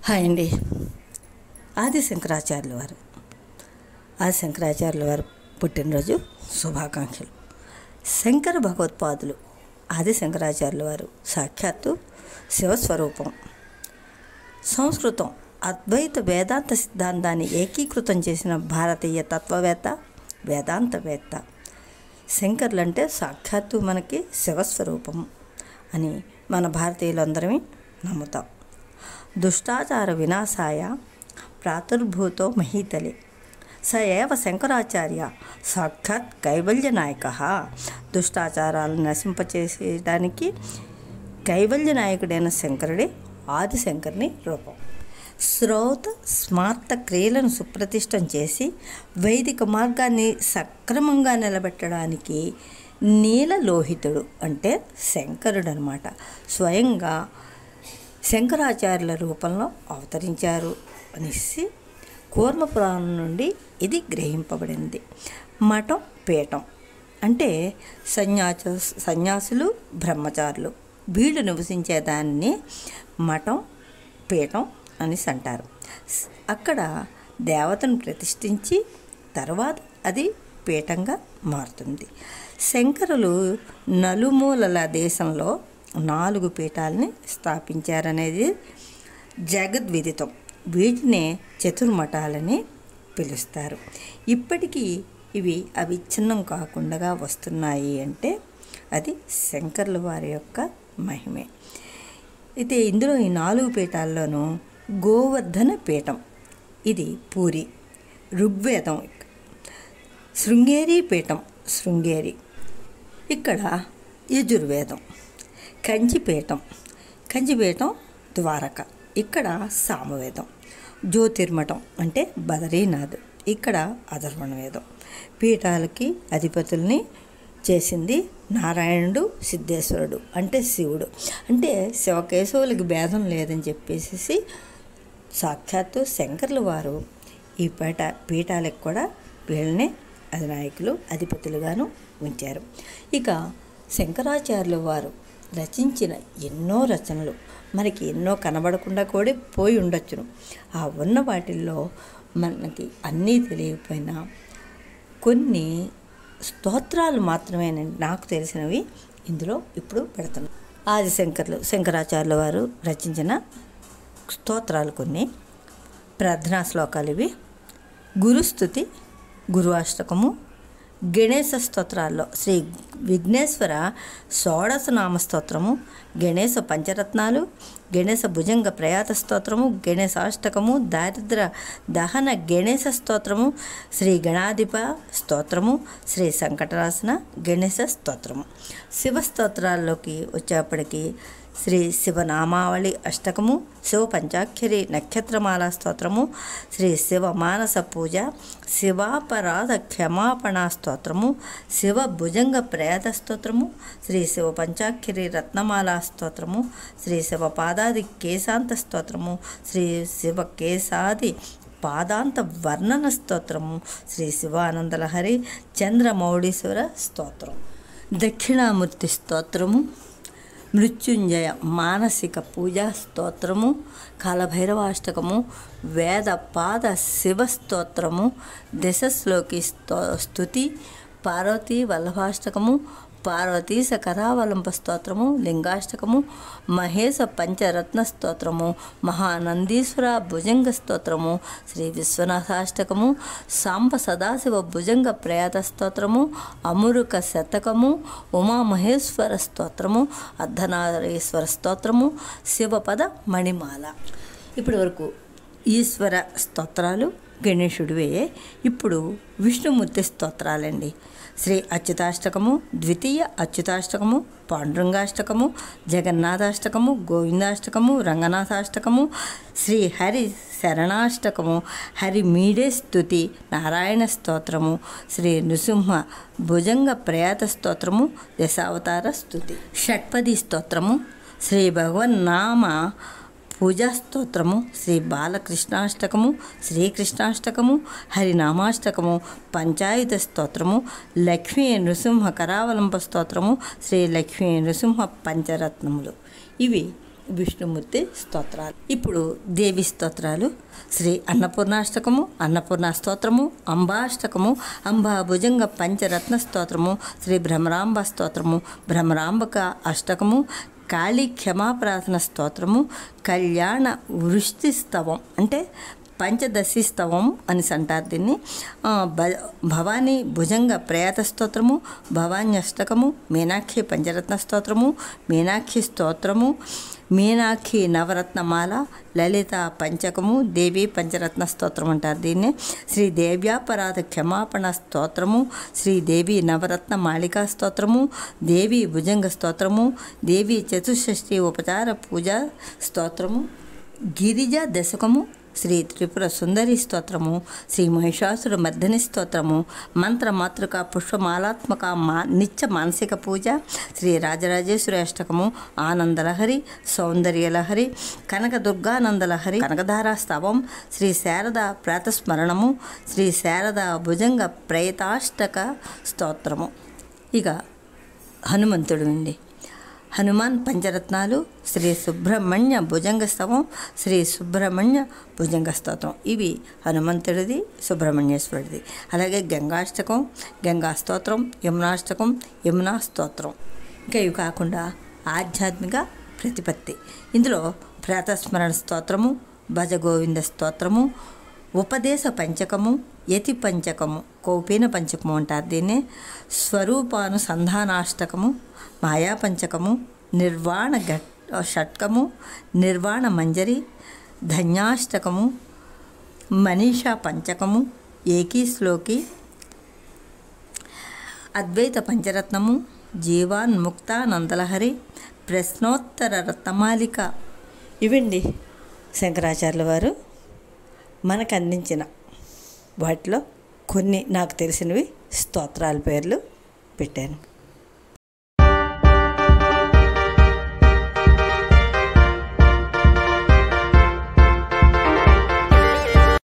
hi అండి ఆది శంకరాచార్యుల వారు ఆది శంకరాచార్యుల వారు పుట్టినరోజు శుభాకాంక్షలు శంకర భగవత్పాదులు ఆది శంకరాచార్యుల వారు సాక్షాత్తు శివస్వరూపం సంస్కృతం అద్వైత వేదాంత సిద్ధాంతాన్ని ఏకీకృతం చేసిన భారతీయ తత్వవేత్త వేదాంతవేత్త శంకర్లు అంటే సాక్షాత్తు మనకి శివస్వరూపం అని మన భారతీయులందరమే నమ్ముతాం దుష్టాచార వినాశాయ ప్రాతుర్భూతో మహీతలే స ఏవ శంకరాచార్య సాక్షాత్ కైవల్య నాయక దుష్టాచారాలను నశింపచేసేయడానికి కైవల్య నాయకుడైన శంకరుడే ఆదిశంకరుని రూపం శ్రోత స్మార్త క్రియలను సుప్రతిష్టం చేసి వైదిక మార్గాన్ని సక్రమంగా నిలబెట్టడానికి నీలలోహితుడు అంటే శంకరుడు అనమాట స్వయంగా శంకరాచార్యుల రూపంలో అవతరించారు అనేసి కూర్మపురాణం నుండి ఇది గ్రహింపబడింది మఠం పీఠం అంటే సన్యాస సన్యాసులు బ్రహ్మచారులు వీళ్ళు నివసించే దాన్ని మఠం పీఠం అనేసి అంటారు అక్కడ దేవతను ప్రతిష్ఠించి తర్వాత అది పీఠంగా మారుతుంది శంకరులు నలుమూలల దేశంలో నాలుగు పీఠాలని స్థాపించారనేది జగద్విదితం వీటినే చతుర్మఠాలని పిలుస్తారు ఇప్పటికీ ఇవి అవిచ్ఛిన్నం కాకుండా వస్తున్నాయి అంటే అది శంకర్ల వారి యొక్క మహిమే అయితే ఇందులో ఈ నాలుగు పీఠాల్లోనూ గోవర్ధన పీఠం ఇది పూరి ఋగ్వేదం శృంగేరి పీఠం శృంగేరి ఇక్కడ యజుర్వేదం కంచిపీఠం కంచిపీఠం ద్వారక ఇక్కడ సామవేదం జ్యోతిర్మఠం అంటే బదరీనాథ్ ఇక్కడ అధర్వణ వేదం పీఠాలకి అధిపతుల్ని చేసింది నారాయణుడు సిద్ధేశ్వరుడు అంటే శివుడు అంటే శివకేశవులకి భేదం లేదని చెప్పేసి సాక్షాత్తు శంకర్ల వారు ఈ పీఠ పీఠాలకు కూడా వీళ్ళనే అధినాయకులు అధిపతులుగాను ఉంచారు ఇక శంకరాచార్యుల వారు రచించిన ఎన్నో రచనలు మనకి ఎన్నో కనబడకుండా కూడా పోయి ఉండొచ్చును ఆ ఉన్న వాటిల్లో మనకి అన్నీ తెలియకపోయినా కొన్ని స్తోత్రాలు మాత్రమే నాకు తెలిసినవి ఇందులో ఇప్పుడు పెడుతున్నాను ఆది శంకర్లు శంకరాచార్యుల వారు రచించిన స్తోత్రాలు కొన్ని ప్రార్థనా శ్లోకాలు ఇవి గురుస్థుతి గురువాష్టకము గణేశ స్తోత్రాల్లో శ్రీ విఘ్నేశ్వర షోడశ నామ స్తోత్రము గణేశ పంచరత్నాలు గణేశ భుజంగ ప్రయాత స్తోత్రము గణేశాష్టకము దారిద్ర దహన గణేశ స్తోత్రము శ్రీ గణాధిప స్తోత్రము శ్రీ సంకటరాసన గణేశ స్తోత్రము శివ స్తోత్రాల్లోకి వచ్చేప్పటికి శ్రీ శివనామావళి అష్టకము శివ పంచాక్షరి నక్షత్రమాల స్తోత్రము శ్రీ శివ మానస పూజ శివాపరాధ క్షమాపణ స్తోత్రము శివ భుజంగ ప్రేత స్తోత్రము శ్రీ శివ పంచాక్షరి రత్నమాల స్తోత్రము శ్రీ శివ పాదాది కేశాంత స్తోత్రము శ్రీ శివ కేశాది పాదాంత వర్ణన స్తోత్రము శ్రీ శివానందలహరి చంద్రమౌళీశ్వర స్తోత్రం దక్షిణామూర్తి స్తోత్రము మృత్యుంజయ మానసిక పూజా స్తోత్రము కాలభైరవాష్టకము వేద పాద శివ స్తోత్రము దశశ్లోకి స్తో స్థుతి పార్వతీ వల్లభాష్టకము పార్వతీశ కరావలంబ స్తోత్రము లింగాష్టకము మహేశ పంచరత్న స్తోత్రము మహానందీశ్వర భుజంగ స్తోత్రము శ్రీ విశ్వనాథాష్టకము సాంబ సదాశివ భుజంగ ప్రయాత స్తోత్రము అమురుక శతకము ఉమామహేశ్వర స్తోత్రము అర్ధనారీశ్వర స్తోత్రము శివపద మణిమాల ఇప్పటి వరకు ఈశ్వర స్తోత్రాలు గణేశుడివే ఇప్పుడు విష్ణుమూర్తి స్తోత్రాలండి శ్రీ అచ్యుతాష్టకము ద్వితీయ అచ్యుతాష్టకము పాండురంగాష్టకము జగన్నాథాష్టకము గోవిందాష్టకము రంగనాథాష్టకము శ్రీ హరి శరణాష్టకము హరి మీడే స్తుతి నారాయణ స్తోత్రము శ్రీ నృసింహ భుజంగ ప్రయాత స్తోత్రము దశావతార స్తుతి షట్పది స్తోత్రము శ్రీ భగవన్నామ పూజా స్తోత్రము శ్రీ బాలకృష్ణాష్టకము శ్రీకృష్ణాష్టకము హరినామాష్టకము పంచాయుత స్తోత్రము లక్ష్మీ నృసింహ కరావలంబ స్తోత్రము శ్రీ లక్ష్మీ నృసింహ పంచరత్నములు ఇవి విష్ణుమూర్తి స్తోత్రాలు ఇప్పుడు దేవి స్తోత్రాలు శ్రీ అన్నపూర్ణాష్టకము అన్నపూర్ణ స్తోత్రము అంబాష్టకము అంబా భుజంగ పంచరత్న స్తోత్రము శ్రీ భ్రమరాంబ స్తోత్రము భ్రమరాంబక అష్టకము కాళీ క్షమాప్రార్థన స్తోత్రము కళ్యాణ వృష్టి స్తవం అంటే పంచదశి స్తవం అని అంటారు దీన్ని ఆ, భ- భవానీ భుజంగ ప్రయాత స్తోత్రము భవానీ అష్టకము మీనాక్షి పంచరత్న స్తోత్రము మీనాక్షి స్తోత్రము మీనాక్షి నవరత్నమాల లలిత పంచకము దేవి పంచరత్న స్తోత్రం అంటారు దీన్ని శ్రీ దేవ్యాపరాధ క్షమాపణ స్తోత్రము శ్రీ దేవి నవరత్న మాళికా స్తోత్రము దేవి భుజంగ స్తోత్రము దేవి చతుషష్ఠి ఉపచార పూజ స్తోత్రము గిరిజ దశకము శ్రీ త్రిపుర సుందరి స్తోత్రము శ్రీ మహిషాసుర మర్దని స్తోత్రము మంత్ర మాతృక పుష్పమాలాత్మక మా నిత్య మానసిక పూజ శ్రీ రాజరాజేశ్వరి అష్టకము ఆనందలహరి సౌందర్యలహరి కనక దుర్గానందలహరి కనకధారా స్తవం శ్రీ శారద ప్రాతస్మరణము శ్రీ శారద భుజంగ ప్రేతాష్టక స్తోత్రము ఇక హనుమంతుడు అండి హనుమాన్ పంచరత్నాలు శ్రీ సుబ్రహ్మణ్య భుజంగ స్తవం శ్రీ సుబ్రహ్మణ్య భుజంగ స్తోత్రం ఇవి హనుమంతుడిది సుబ్రహ్మణ్యేశ్వరుడిది అలాగే గంగాష్టకం గంగా స్తోత్రం యమునాష్టకం యమునా స్తోత్రం ఇంకా ఇవి కాకుండా ఆధ్యాత్మిక ప్రతిపత్తి ఇందులో ప్రాతస్మరణ స్తోత్రము భజగోవింద స్తోత్రము ఉపదేశ పంచకము యతి పంచకము కౌపీన పంచకము అంటారు దీన్ని స్వరూపానుసంధానాష్టకము మాయా పంచకము నిర్వాణ ఘట్ షట్కము నిర్వాణ మంజరి ధన్యాష్టకము మనీషా పంచకము ఏకీ శ్లోకి అద్వైత పంచరత్నము జీవాన్ముక్తానందలహరి ప్రశ్నోత్తర రత్నమాలిక ఇవండి శంకరాచార్యుల వారు మనకు అందించిన వాటిలో కొన్ని నాకు తెలిసినవి స్తోత్రాల పేర్లు పెట్టాను